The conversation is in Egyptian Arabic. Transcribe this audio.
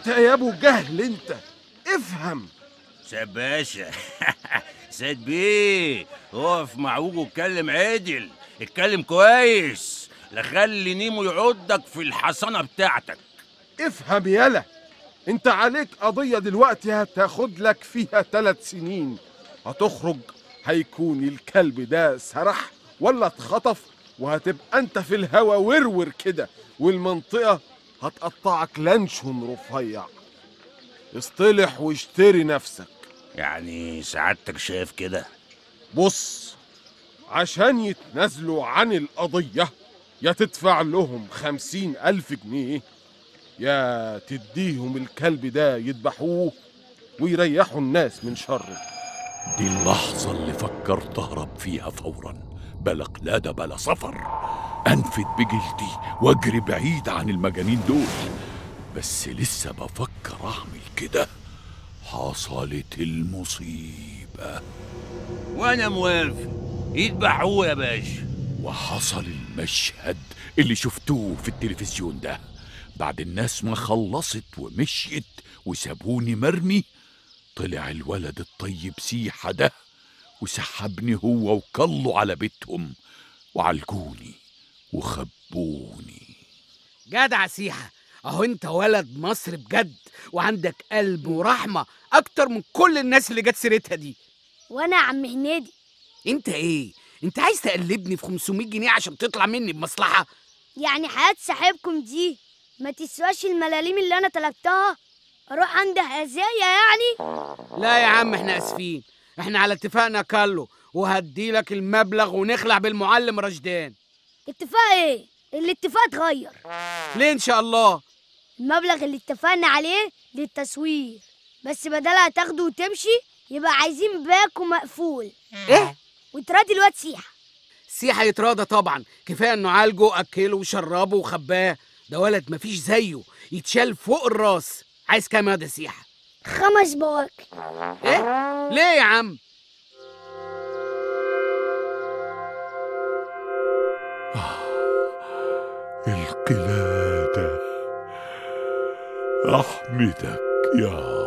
يا ابو جهل انت افهم سيد باشا سيد بيه اقف مع وجهه اتكلم عدل اتكلم كويس لا خلي نيمو يعضك في الحصانه بتاعتك افهم يالا انت عليك قضية دلوقتي هتاخد لك فيها ثلاث سنين هتخرج هيكون الكلب ده سرح ولا اتخطف وهتبقى انت في الهوا ورور كده والمنطقة هتقطعك لانشون رفيع اصطلح واشتري نفسك يعني سعادتك شايف كده بص عشان يتنازلوا عن القضية يا تدفع لهم خمسين ألف جنيه يا تديهم الكلب ده يذبحوه ويريحوا الناس من شره دي اللحظة اللي فكرت أهرب فيها فورا بلا قلادة بلا سفر أنفد بجلدي وأجري بعيد عن المجانين دول بس لسه بفكر أعمل كده حصلت المصيبة وانا موافق يذبحوه يا باشا وحصل المشهد اللي شفتوه في التلفزيون ده بعد الناس ما خلصت ومشيت وسابوني مرمي طلع الولد الطيب سيحة ده وسحبني هو وكله على بيتهم وعالجوني وخبوني جدع سيحة اهو انت ولد مصر بجد وعندك قلب ورحمة اكتر من كل الناس اللي جت سيرتها دي وانا يا عم هنيدي انت ايه انت عايز تقلبني في 500 جنيه عشان تطلع مني بمصلحة يعني حياة صاحبكم دي ما تسواش الملاليم اللي انا طلبتها اروح عند هزايا يعني لا يا عم احنا اسفين احنا على اتفاقنا كله وهديلك المبلغ ونخلع بالمعلم رشدان اتفاق ايه الاتفاق اتغير ليه ان شاء الله المبلغ اللي اتفقنا عليه للتصوير بس بدلها تاخده وتمشي يبقى عايزين باكو مقفول ايه وتراضي الواد سيحة سيحة يتراضى طبعا كفايه انه عالجه اكله وشربه وخباه ده ولد مفيش زيه يتشال فوق الراس عايز كام يا ده سيحة خمس بواكي ايه ليه يا عم القلادة أحمدك يا